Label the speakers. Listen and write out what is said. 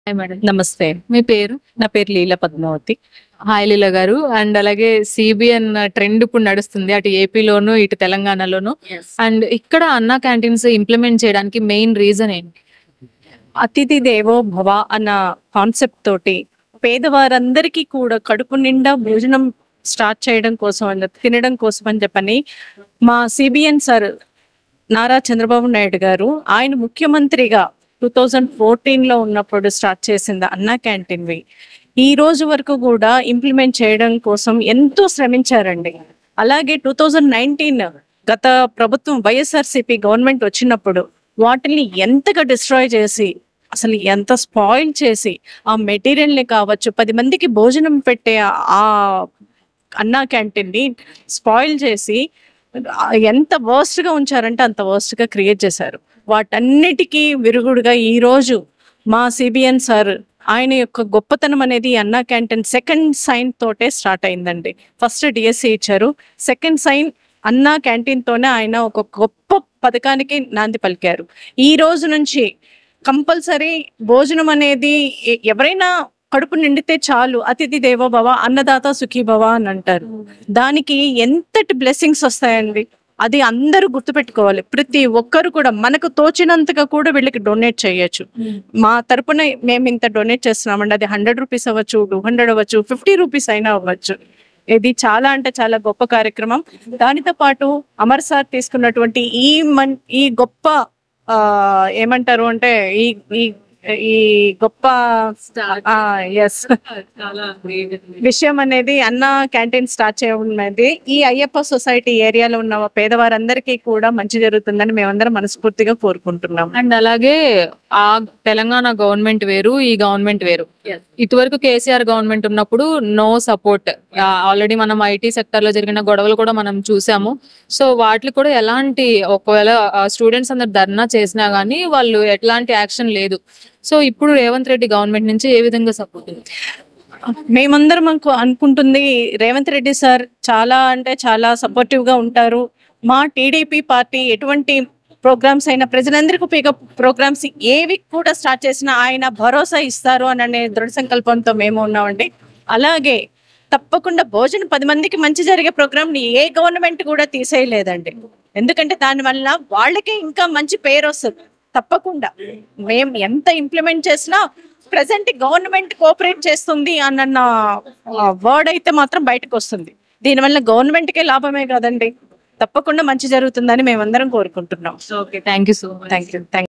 Speaker 1: hi madam
Speaker 2: నమస్తే
Speaker 1: మీ పేరు
Speaker 2: నా పేరు లీల పద్మావతి
Speaker 1: హాయ్ లీల గారు అండ్ అలాగే సిబిఎన్ ట్రెండ్ ఇప్పుడు నడుస్తుంది అటు ఏపీలోను ఇటు తెలంగాణలోను అండ్ ఇక్కడ అన్నా క్యాంటీన్స్ ఇంప్లిమెంట్ చేయడానికి మెయిన్ రీజన్ ఏంటి
Speaker 2: అతిథి దేవో భవ అన్న కాన్సెప్ట్ తోటి పేదవారందరికీ కూడా కడుపు నిండా భోజనం స్టార్ట్ చేయడం కోసం అని చెప్పి, తినడం కోసం అని చెప్పని మా సిబిఎన్ సార్ నారా చంద్రబాబు నాయుడు గారు ఆయన ముఖ్యమంత్రిగా టూ థౌజండ్ ఫోర్టీన్ లో ఉన్నప్పుడు స్టార్ట్ చేసింది అన్నా క్యాంటీన్ వి ఈ రోజు వరకు కూడా ఇంప్లిమెంట్ చేయడం కోసం ఎంతో శ్రమించారండి అలాగే టూ థౌజండ్ నైన్టీన్ గత ప్రభుత్వం వైఎస్ఆర్సీపీ గవర్నమెంట్ వచ్చినప్పుడు వాటిని ఎంతగా డిస్ట్రాయ్ చేసి అసలు ఎంత స్పాయిల్ చేసి ఆ మెటీరియల్ని కావచ్చు పది మందికి భోజనం పెట్టే ఆ అన్నా క్యాంటీన్ ని స్పాయిల్ చేసి ఆ ఎంత worst గా ఉంచారంటే అంత worst గా క్రియేట్ చేశారు వాటన్నిటికీ విరుగుడుగా ఈ రోజు మా సిబిఎన్ సార్ ఆయన యొక్క గొప్పతనం అనేది ఈ అన్నా క్యాంటీన్ సెకండ్ సైన్ తోటే స్టార్ట్ అయిందండి ఫస్ట్ డిఎస్సి ఇచ్చారు సెకండ్ సైన్ అన్నా క్యాంటీన్ తోనే ఆయన ఒక గొప్ప పథకానికి నాంది పలికారు ఈ రోజు నుంచి కంపల్సరీ భోజనం అనేది ఎ- ఎవరైనా కడుపు నిండితే చాలు అతిథి దేవో భవ అన్నదాత సుఖీభవ అని అంటారు దానికి ఎంతటి బ్లెస్సింగ్స్ వస్తాయండి అది అందరూ గుర్తుపెట్టుకోవాలి ప్రతి ఒక్కరు కూడా మనకు తోచినంతగా కూడా వీళ్ళకి డొనేట్ చేయొచ్చు మా తరపున మేము ఇంత డొనేట్ చేస్తున్నామండి అది హండ్రెడ్ రూపీస్ అవ్వచ్చు టూ హండ్రెడ్ అవ్వచ్చు ఫిఫ్టీ రూపీస్ అయినా అవ్వచ్చు ఇది చాలా అంటే చాలా గొప్ప కార్యక్రమం దానితో పాటు అమర్ సార్ తీసుకున్నటువంటి ఈ మన్ ఈ గొప్ప ఆ ఏమంటారు అంటే ఈ ఈ ఈ గొప్ప ఎస్ విషయం అనేది అన్న క్యాంటీన్ స్టార్ట్ చేయడం అనేది ఈ అయ్యప్ప సొసైటీ ఏరియాలో ఉన్న పేదవారందరికీ కూడా మంచి జరుగుతుందని మేమందరం మనస్ఫూర్తిగా కోరుకుంటున్నాం
Speaker 1: అండ్ అలాగే ఆ తెలంగాణ గవర్నమెంట్ వేరు ఈ గవర్నమెంట్ వేరు ఇటువరకు కేసీఆర్ గవర్నమెంట్ ఉన్నప్పుడు నో సపోర్ట్ ఆల్రెడీ మనం ఐటీ సెక్టర్ లో జరిగిన గొడవలు కూడా మనం చూసాము సో వాటికి కూడా ఎలాంటి ఒకవేళ స్టూడెంట్స్ అందరు ధర్నా చేసినా గానీ వాళ్ళు ఎట్లాంటి యాక్షన్ లేదు సో ఇప్పుడు రేవంత్ రెడ్డి గవర్నమెంట్ నుంచి ఏ విధంగా సపోర్ట్ ఉంది
Speaker 2: మేమందరం అనుకు- అనుకుంటుంది రేవంత్ రెడ్డి సార్ చాలా అంటే చాలా సపోర్టివ్ గా ఉంటారు మా టీడీపీ పార్టీ ఎటువంటి ప్రోగ్రామ్స్ అయినా ప్రజలందరికీ ఉపయోగ ప్రోగ్రామ్స్ ఏవి కూడా స్టార్ట్ చేసినా ఆయన భరోసా ఇస్తారు అని అనే దృఢ సంకల్పంతో మేము ఉన్నామండి అలాగే తప్పకుండా భోజనం పది మందికి మంచి జరిగే ప్రోగ్రామ్ ని ఏ గవర్నమెంట్ కూడా తీసేయలేదండి ఎందుకంటే దానివల్ల వాళ్ళకే ఇంకా మంచి పేరు వస్తుంది తప్పకుండా మేము ఎంత ఇంప్లిమెంట్ చేసినా ప్రజెంట్ గవర్నమెంట్ కోఆపరేట్ చేస్తుంది అన్న వర్డ్ అయితే మాత్రం బయటకు వస్తుంది దీనివల్ల గవర్నమెంట్కే లాభమే కదండి తప్పకుండా మంచి జరుగుతుందని మేమందరం కోరుకుంటున్నాం
Speaker 1: okay thank you so much
Speaker 2: thank you thank